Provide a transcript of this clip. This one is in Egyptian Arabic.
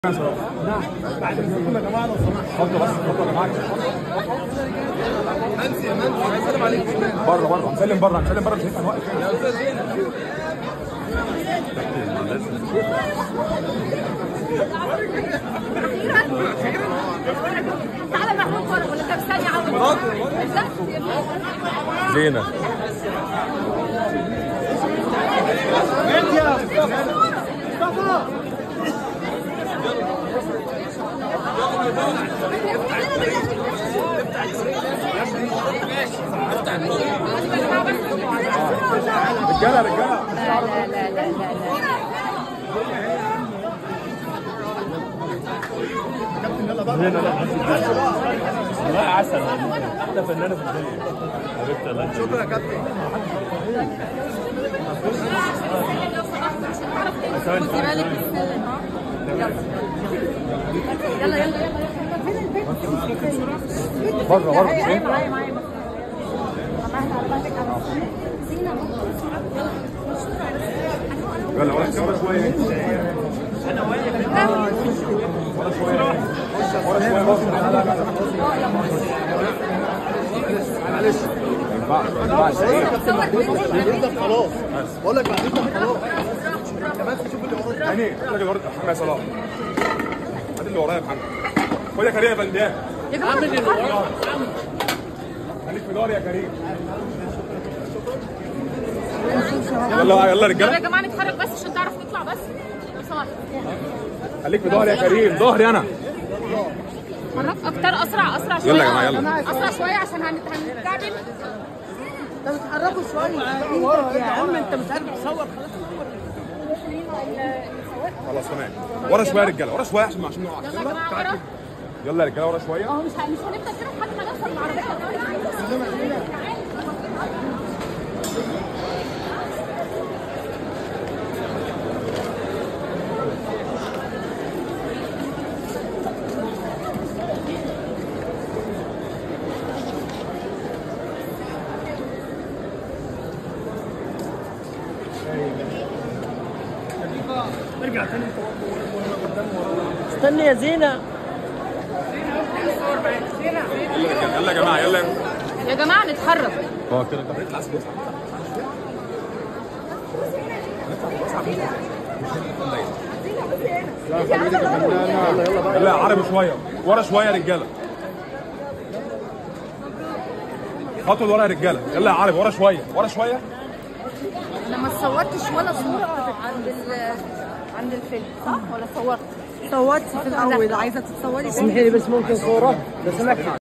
نعم بعد اذنكم يا جماعه لو سمحت اتفضل بس اتفضل يا جماعه منسي يا منسي عايز اسلم عليك بره بره هنسلم بره هنسلم بره مش هينفع نوقف هنا يا استاذ زين تعالى محمود ورا ولا كام ثانية عاوز زينه رجاله رجاله لا لا لا لا لا لا والله عسل احلى فنانه في الدنيا حبيبتي الله يخليك. شكرا يا كابتن خدي بالك من السلم ها يلا يلا يلا بره بره مش معايا هينفع معايا معايا يلا ورا الكاميرا شويه ورا شويه ورا شويه بص لا لا لا معلش ما ينفعش ما ينفعش بعد خلاص بقول لك بعد اذنك خلاص انت بس شوف اللي وراك يعني خد اللي وراك محمد صلاح هات اللي ورايا يا محمد خد يا كريم يا بلدان يا جماعة خليك في داري يا كريم يلا يلا طب يا رجاله جماعة نتحرك بس عشان تعرف تطلع بس لو سمحت خليك في داري يا كريم ظهري انا حرك اكتر اسرع اسرع شوية يلا يا جماعة، يلا. اسرع شوية عشان هنت- هنتكعبل طب اتحركوا شويه يا عم انت مش عارف تصور خلاص تمام ورا شويه يا رجاله ورا شويه عشان عشان نقع يلا يا جماعة ورا يلا يا رجاله ورا شويه اهو مش ه- مش هنبدأ كده لحد ما نوصل العربية استني يا زينه يلا يا رجاله يلا يا جماعه يلا يا جماعة نتحرك اه كده طب اطلع يلا يا عربي شويه ورا شويه يا رجاله خطوه لورا يا رجاله يلا يا عربي ورا شويه ورا شويه انا ما صورتش ولا صورة عند ال عند الفيلم صح ولا صورت؟ صورت في الاول عايزه تتصوري اسمحي لي بس ممكن صوره لو سمحت